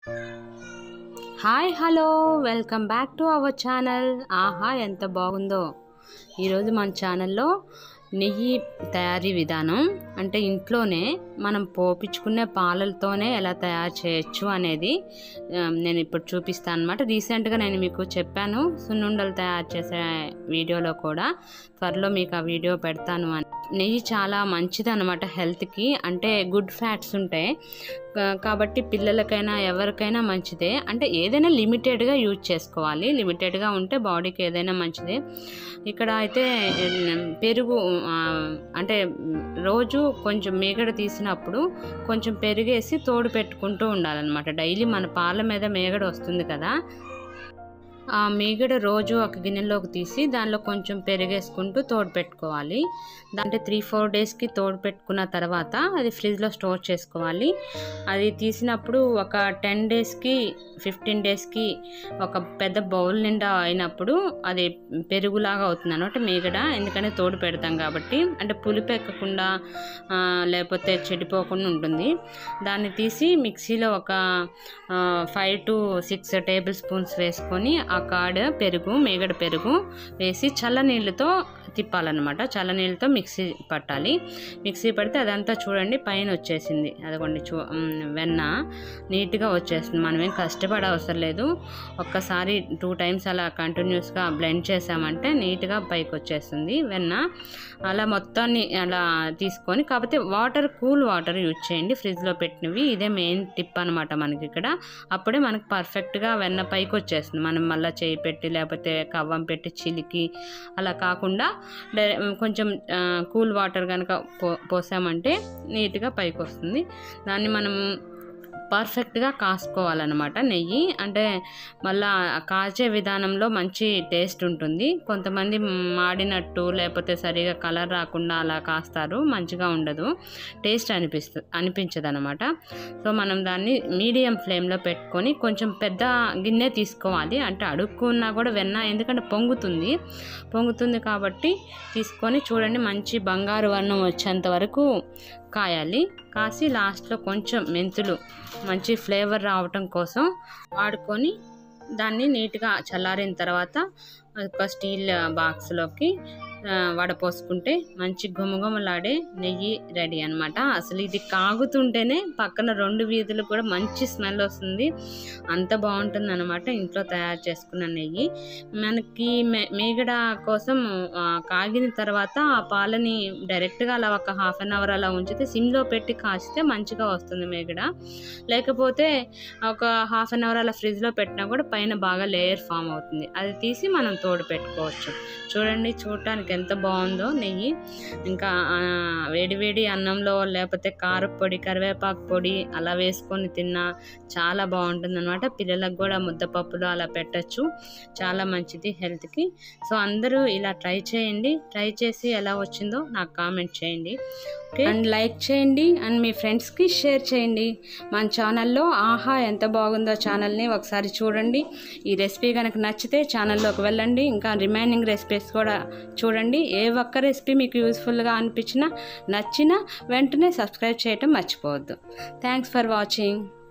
hi hello welcome back to our channel ఆహా ఎంత బాగుందో ఈరోజు మన ఛానల్లో నెయ్యి తయారీ విధానం అంటే ఇంట్లోనే మనం పోపించుకునే పాలలతోనే ఎలా తయారు చేయొచ్చు అనేది ఆ, నేను ఇప్పుడు చూపిస్తాను అనమాట రీసెంట్గా నేను మీకు చెప్పాను సున్నుండలు తయారు చేసే వీడియోలో కూడా త్వరలో మీకు ఆ వీడియో పెడతాను అని నెయ్యి చాలా మంచిది అనమాట హెల్త్కి అంటే గుడ్ ఫ్యాట్స్ ఉంటాయి కా- కాబట్టి పిల్లలకైనా ఎవరికైనా మంచిదే అంటే ఏదైనా లిమిటెడ్గా యూజ్ చేసుకోవాలి లిమిటెడ్గా ఉంటే బాడీకి ఏదైనా మంచిదే ఇక్కడ అయితే ఉమ్, పెరుగు ఆ, అంటే ఉమ్, రోజు కొంచెం మేగడ తీసినప్పుడు కొంచెం పెరిగేసి తోడు పెట్టుకుంటూ ఉండాలన్నమాట డైలీ మన పాల మీద మేగడ వస్తుంది కదా ఆ మీగడ రోజు ఒక గిన్నెలోకి తీసి దానిలో కొంచెం పెరిగేసుకుంటూ తోడు పెట్టుకోవాలి దాంట్లో త్రీ ఫోర్ డేస్కి తోడు పెట్టుకున్న తర్వాత అది ఫ్రిడ్జ్లో స్టోర్ చేసుకోవాలి అది తీసినప్పుడు ఒక టెన్ డేస్కి ఫిఫ్టీన్ డేస్కి ఒక పెద్ద బౌల్ నిండా అయినప్పుడు అది పెరుగులాగా అవుతుంది అనమాట మీగడ ఎందుకంటే తోడు పెడతాం కాబట్టి అంటే పులుపు ఎక్కకుండా ఆ, లేకపోతే చెడిపోకుండా ఉంటుంది దాన్ని తీసి మిక్సీలో ఒక five to six tablespoons వేసుకొని ఆ కాడ పెరుగు మేగడ పెరుగు వేసి చల్ల నీళ్ళతో తిప్పాలన్నమాట చల్ల నీళ్ళతో మిక్సీ పట్టాలి మిక్సీ పడితే అదంతా చూడండి పైన వచ్చేసింది అదిగోండి చూ మ్, వెన్న నీట్గా వచ్చేస్తుంది మనం ఏం కష్టపడ అవసరం లేదు ఒక్కసారి టూ టైమ్స్ అలా కంటిన్యూస్గా బ్లెండ్ చేసామంటే నీట్గా పైకి వచ్చేస్తుంది వెన్న అలా మొత్తాన్ని అలా తీసుకొని కాకపోతే వాటర్ కూల్ వాటర్ యూజ్ చేయండి ఫ్రిడ్జ్లో పెట్టినవి ఇదే మెయిన్ టిప్ అనమాట మనకి ఇక్కడ అప్పుడే మనకు పర్ఫెక్ట్గా వెన్న పైకి వచ్చేస్తుంది మనం మళ్ళీ చేయి పెట్టి లేకపోతే కవ్వం పెట్టి చిలికి అలా కాకుండా డై- కొంచెం కూల్ వాటర్ కనుక పో పోసామంటే నీట్గా పైకి వస్తుంది దాన్ని మనం పర్ఫెక్ట్గా కాసుకోవాలన్నమాట నెయ్యి అంటే మళ్ళా ఆ కాచే విధానంలో మంచి టేస్ట్ ఉంటుంది కొంతమంది మాడినట్టు లేకపోతే సరిగా కలర్ రాకుండా అలా కాస్తారు మంచిగా ఉండదు టేస్ట్ అనిపిస్తు అనిపించదు అనమాట సో మనం దాన్ని మీడియం ఫ్లేమ్లో పెట్టుకొని కొంచెం పెద్ద గిన్నె తీసుకోవాలి అంటే అడుక్కున్నా కూడా వెన్న ఎందుకంటే పొంగుతుంది పొంగుతుంది కాబట్టి తీసుకొని చూడండి మంచి బంగారు వర్ణం వచ్చేంత వరకు కాయాలి కాసి లాస్ట్లో కొంచెం మెంతులు మంచి ఫ్లేవర్ రావటం కోసం వాడుకొని దాన్ని నీట్గా చల్లారిన తర్వాత ఒక స్టీల్ బాక్స్లోకి ఆ, వడపోసుకుంటే మంచి గుమగుమలాడే నెయ్యి రెడీ అన్నమాట అసలు ఇది కాగుతుంటేనే పక్కన రెండు వీధులు కూడా మంచి స్మెల్ వస్తుంది అంత బాగుంటుంది అనమాట ఇంట్లో తయారు చేసుకున్న నెయ్యి మనకి మే మేగడ కోసం ఆ, కాగిన తర్వాత ఆ పాలని డైరెక్ట్గా అలా ఒక హాఫ్ అన్ అవర్ అలా ఉంచితే సిమ్లో పెట్టి కాచితే మంచిగా వస్తుంది మేగడ లేకపోతే ఒక హాఫ్ అన్ అవర్ అలా ఫ్రిడ్జ్లో పెట్టినా కూడా పైన బాగా లేయర్ ఫామ్ అవుతుంది అది తీసి మనం తోడు పెట్టుకోవచ్చు చూడండి చూడటానికి ఎంత బాగుందో నెయ్యి ఇంకా ఆ, వేడి వేడి అన్నంలో లేకపోతే కారపొడి కరివేపాకు పొడి అలా వేసుకొని తిన్నా చాలా బాగుంటుంది అనమాట పిల్లలకు కూడా ముద్దపప్పులు అలా పెట్టచ్చు చాలా మంచిది హెల్త్కి సో అందరూ ఇలా ట్రై చేయండి ట్రై చేసి ఎలా వచ్చిందో నాకు కామెంట్ చేయండి ఓకే అండ్ లైక్ చేయండి అండ్ మీ ఫ్రెండ్స్కి షేర్ చేయండి మన ఛానల్లో ఆహా ఎంత బాగుందో ఛానల్ని ఒకసారి చూడండి ఈ రెసిపీ కనుక నచ్చితే ఛానల్లోకి వెళ్ళండి ఇంకా రిమైనింగ్ రెసిపీస్ కూడా చూడండి ఏ ఒక్క రెసిపీ మీకు యూస్ఫుల్గా అనిపించినా నచ్చినా వెంటనే సబ్స్క్రైబ్ చేయటం మర్చిపోవద్దు థ్యాంక్స్ ఫర్ వాచింగ్